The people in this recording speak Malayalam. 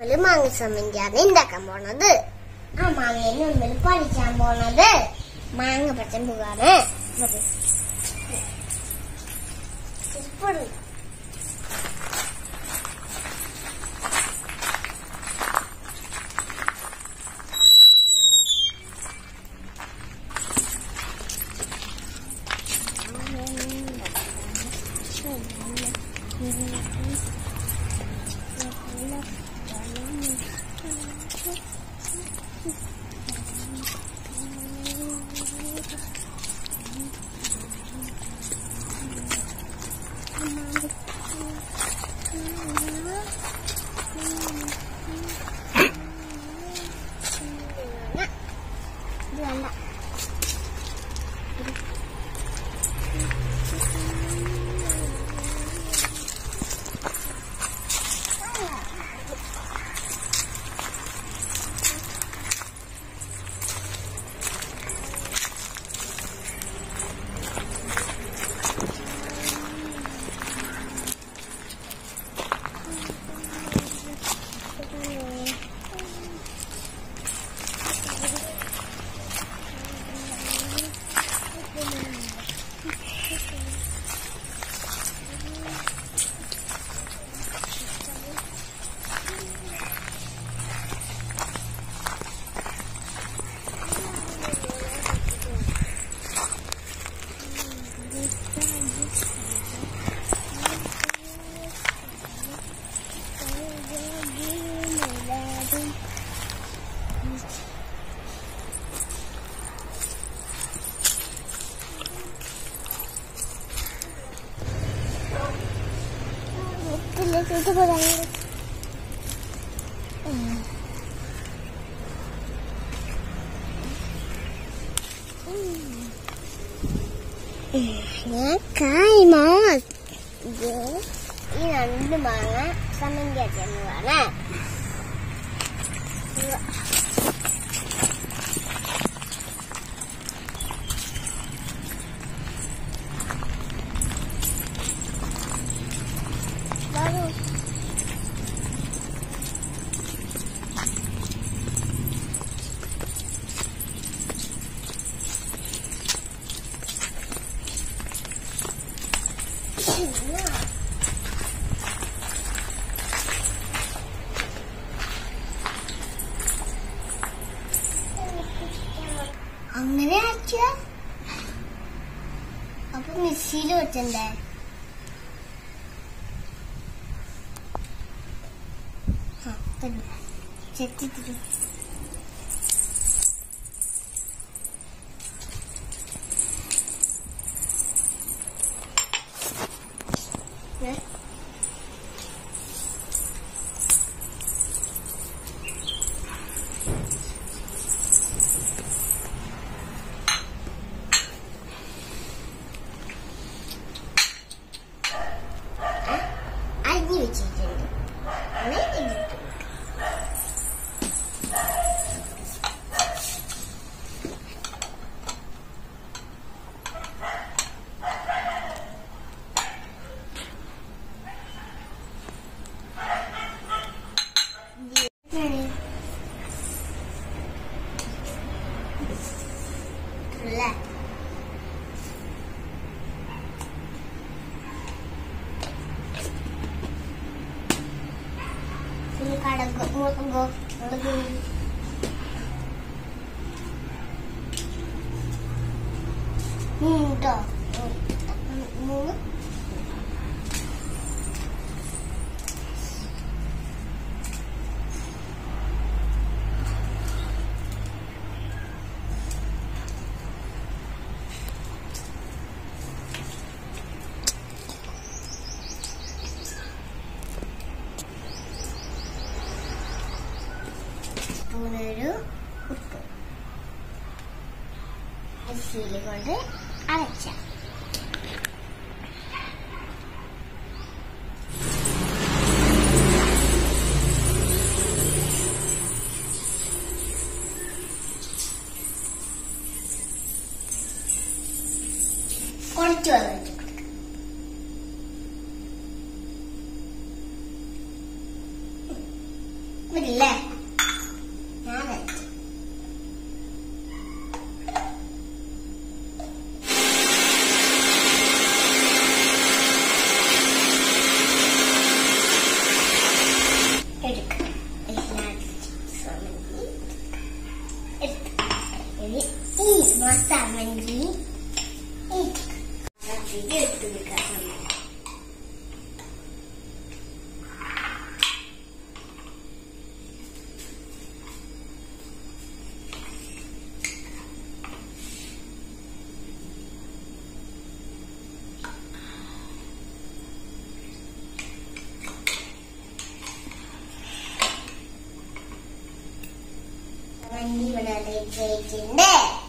ഒരു മാങ്ങ സമ്മന്തിയാണ് ഉണ്ടാക്കാൻ പോണത് ആ മാങ്ങേന്റെ മുമ്പിൽ പഠിക്കാൻ പോണത് മാങ്ങ പച്ചമ്പുകാണ് ഇത് വേണ്ട ഉപ്പില്ല ഇത് പറയാം ഞാൻ കായ് മാങ്ങ ഇത് ഈ രണ്ട് മാങ്ങ സമന്തി അച്ഛനാണ് അങ്ങനെ അച്ഛ അപ്പൊ മിക്സിയിൽ വെച്ചണ്ടേ ആ, തന്നെ. ചെത്തിട്ടിട്ട് ഏ? അരിഞ്ഞു വെച്ചിട്ടുണ്ട് അങ്ങനെ ഇട്ടിട്ടുണ്ട്. ഇതിലാണ് അല്ലേ പിന്നെ കടക് മുളക് മുളക് മൂട്ടോ മൂന്ന് സ്പൂണൊരു ഉപ്പ് മിക്സിയിൽ കൊണ്ട് അരച്ച കുറച്ച് വെള്ളം ഒഴിച്ച് കൊടുക്കാം ഇല്ലേ ഞാൻ വെച്ചു. എടുക്കാം. എല്ലാം സമന്തി എടുക്കാം. ഇനി ഈ മസാമന്തി ഇത് എടുത്ത് വെക്കാം സമന്തി വണ്ടി ഇവിടെ വെച്ചിട്ടുണ്ട്